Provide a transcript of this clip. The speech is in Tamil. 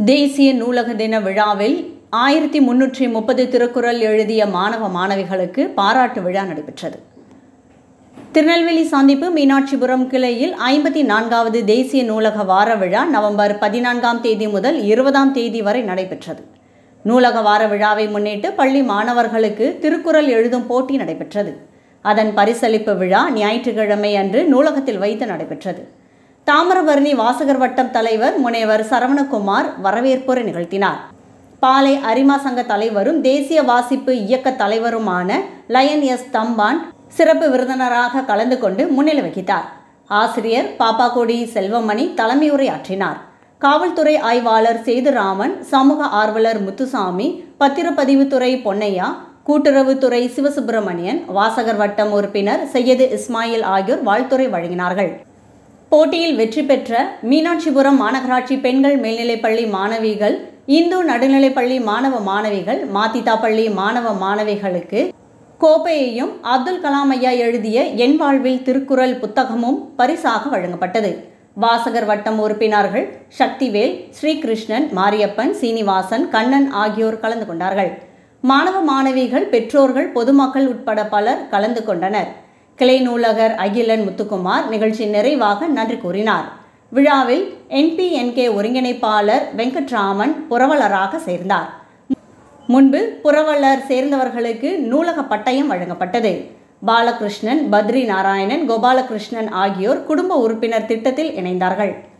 தேசிய நூலக தின விழாவில் ஆயிரத்தி முன்னூற்றி முப்பது திருக்குறள் எழுதிய மாணவ மாணவிகளுக்கு பாராட்டு விழா நடைபெற்றது திருநெல்வேலி சந்திப்பு மீனாட்சிபுரம் கிளையில் ஐம்பத்தி நான்காவது தேசிய நூலக வார விழா நவம்பர் பதினான்காம் தேதி முதல் இருபதாம் தேதி வரை நடைபெற்றது நூலக வார விழாவை முன்னிட்டு பள்ளி மாணவர்களுக்கு திருக்குறள் எழுதும் போட்டி நடைபெற்றது அதன் பரிசளிப்பு விழா ஞாயிற்றுக்கிழமை அன்று நூலகத்தில் வைத்து நடைபெற்றது தாமிரபரணி வாசகர் வட்டம் தலைவர் முனைவர் சரவணகுமார் வரவேற்புரை நிகழ்த்தினார் பாலை அரிமா சங்க தலைவரும் தேசிய வாசிப்பு இயக்க தலைவருமான லயன் எஸ் தம்பான் சிறப்பு விருந்தினராக கலந்து கொண்டு முன்னிலை வகித்தார் ஆசிரியர் பாப்பாக்கோடி செல்வமணி தலைமையுரையாற்றினார் காவல்துறை ஆய்வாளர் சேதுராமன் சமூக ஆர்வலர் முத்துசாமி பத்திரப்பதிவுத்துறை பொன்னையா கூட்டுறவுத்துறை சிவசுப்பிரமணியன் வாசகர் வட்டம் உறுப்பினர் சையது இஸ்மாயில் ஆகியோர் வாழ்த்துறை வழங்கினார்கள் போட்டியில் வெற்றி பெற்ற மீனாட்சிபுரம் மாநகராட்சி பெண்கள் மேல்நிலைப்பள்ளி மாணவிகள் இந்து நடுநிலைப்பள்ளி மாணவ மாணவிகள் மாத்திதா பள்ளி மாணவ மாணவிகளுக்கு கோப்பையையும் அப்துல் கலாம் ஐயா எழுதிய என் வாழ்வில் திருக்குறள் புத்தகமும் பரிசாக வழங்கப்பட்டது வாசகர் வட்டம் உறுப்பினர்கள் சக்திவேல் ஸ்ரீகிருஷ்ணன் மாரியப்பன் சீனிவாசன் கண்ணன் ஆகியோர் கலந்து கொண்டார்கள் மாணவ மாணவிகள் பெற்றோர்கள் பொதுமக்கள் உட்பட பலர் கலந்து கொண்டனர் கிளை நூலகர் அகிலன் முத்துக்குமார் நிகழ்ச்சி நிறைவாக நன்றி கூறினார் விழாவில் என்பிஎன்கே ஒருங்கிணைப்பாளர் வெங்கட்ராமன் புரவலராக சேர்ந்தார் முன்பு புரவலர் சேர்ந்தவர்களுக்கு நூலக பட்டயம் வழங்கப்பட்டது பாலகிருஷ்ணன் பத்ரி நாராயணன் கோபாலகிருஷ்ணன் ஆகியோர் குடும்ப உறுப்பினர் திட்டத்தில் இணைந்தார்கள்